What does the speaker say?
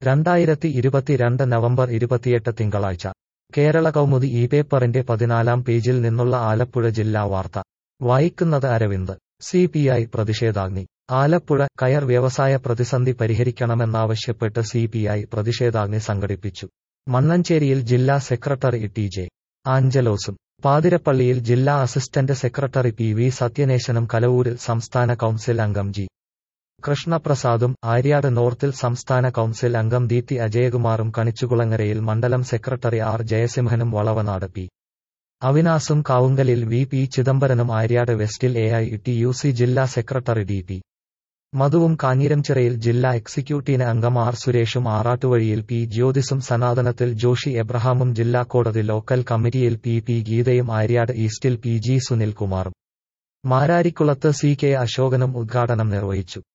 രണ്ടായിരത്തി ഇരുപത്തിരണ്ട് നവംബർ ഇരുപത്തിയെട്ട് തിങ്കളാഴ്ച കേരള കൗമുദി ഈ പേപ്പറിന്റെ പതിനാലാം പേജിൽ നിന്നുള്ള ആലപ്പുഴ ജില്ലാ വാർത്ത വായിക്കുന്നത് അരവിന്ദ് സി പി ഐ പ്രതിഷേധാഗ്നി ആലപ്പുഴ കയർ വ്യവസായ പ്രതിസന്ധി പരിഹരിക്കണമെന്നാവശ്യപ്പെട്ട് സി പി ഐ പ്രതിഷേധാഗ്നി സംഘടിപ്പിച്ചു മണ്ണഞ്ചേരിയിൽ ജില്ലാ സെക്രട്ടറി ടി ജെ ആഞ്ചലോസും പാതിരപ്പള്ളിയിൽ ജില്ലാ അസിസ്റ്റന്റ് സെക്രട്ടറി പി വി സത്യനേശനും കലവൂരിൽ സംസ്ഥാന കൗൺസിൽ അംഗം ജി കൃഷ്ണപ്രസാദും ആര്യാട് നോർത്തിൽ സംസ്ഥാന കൗൺസിൽ അംഗം ദീപ്തി അജയകുമാറും കണിച്ചുകുളങ്ങരയിൽ മണ്ഡലം സെക്രട്ടറി ആർ ജയസിംഹനും വളവനാട് പി അവിനാസും കാവുങ്കലിൽ വി പി ചിദംബരനും ആര്യാട് വെസ്റ്റിൽ A I T U C ജില്ലാ സെക്രട്ടറി ഡി പി മധുവും കാഞ്ഞിരംചിറയിൽ ജില്ലാ എക്സിക്യൂട്ടീവ് അംഗം ആർ സുരേഷും ആറാട്ടുവഴിയിൽ പി ജ്യോതിസും സനാതനത്തിൽ ജോഷി എബ്രഹാമും ജില്ലാ കോടതി ലോക്കൽ കമ്മിറ്റിയിൽ പി പി ഗീതയും ആര്യാട് ഈസ്റ്റിൽ പി ജി സുനിൽകുമാറും മാരാരിക്കുളത്ത് സി കെ അശോകനും ഉദ്ഘാടനം നിർവഹിച്ചു